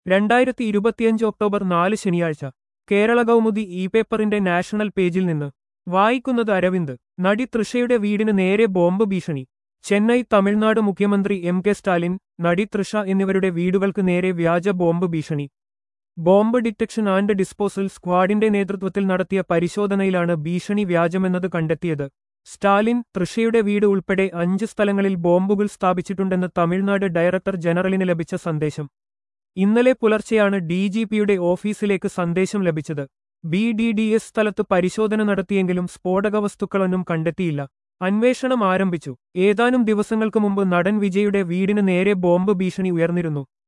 രണ്ടായിരത്തി ഇരുപത്തിയഞ്ച് ഒക്ടോബർ നാല് ശനിയാഴ്ച കേരള കൗമുദി ഇ പേപ്പറിന്റെ നാഷണൽ പേജിൽ നിന്ന് വായിക്കുന്നത് അരവിന്ദ് നടി തൃഷയുടെ വീടിന് നേരെ ബോംബ് ഭീഷണി ചെന്നൈ തമിഴ്നാട് മുഖ്യമന്ത്രി എം കെ സ്റ്റാലിൻ നടി തൃഷ എന്നിവരുടെ വീടുകൾക്ക് നേരെ വ്യാജ ബോംബ് ഭീഷണി ബോംബ് ഡിറ്റക്ഷൻ ആൻഡ് ഡിസ്പോസൽ സ്ക്വാഡിന്റെ നേതൃത്വത്തിൽ നടത്തിയ പരിശോധനയിലാണ് ഭീഷണി വ്യാജമെന്നത് കണ്ടെത്തിയത് സ്റ്റാലിൻ തൃഷയുടെ വീട് ഉൾപ്പെടെ അഞ്ച് സ്ഥലങ്ങളിൽ ബോംബുകൾ സ്ഥാപിച്ചിട്ടുണ്ടെന്ന് തമിഴ്നാട് ഡയറക്ടർ ജനറലിന് ലഭിച്ച സന്ദേശം ഇന്നലെ പുലർച്ചെയാണ് ഡി ജി പിയുടെ ഓഫീസിലേക്ക് സന്ദേശം ലഭിച്ചത് ബി ഡി ഡി എസ് സ്ഥലത്ത് പരിശോധന നടത്തിയെങ്കിലും സ്ഫോടക വസ്തുക്കളൊന്നും കണ്ടെത്തിയില്ല അന്വേഷണം ആരംഭിച്ചു ഏതാനും ദിവസങ്ങൾക്ക് മുമ്പ് നടൻ വിജയുടെ വീടിന് നേരെ ബോംബ് ഭീഷണി ഉയർന്നിരുന്നു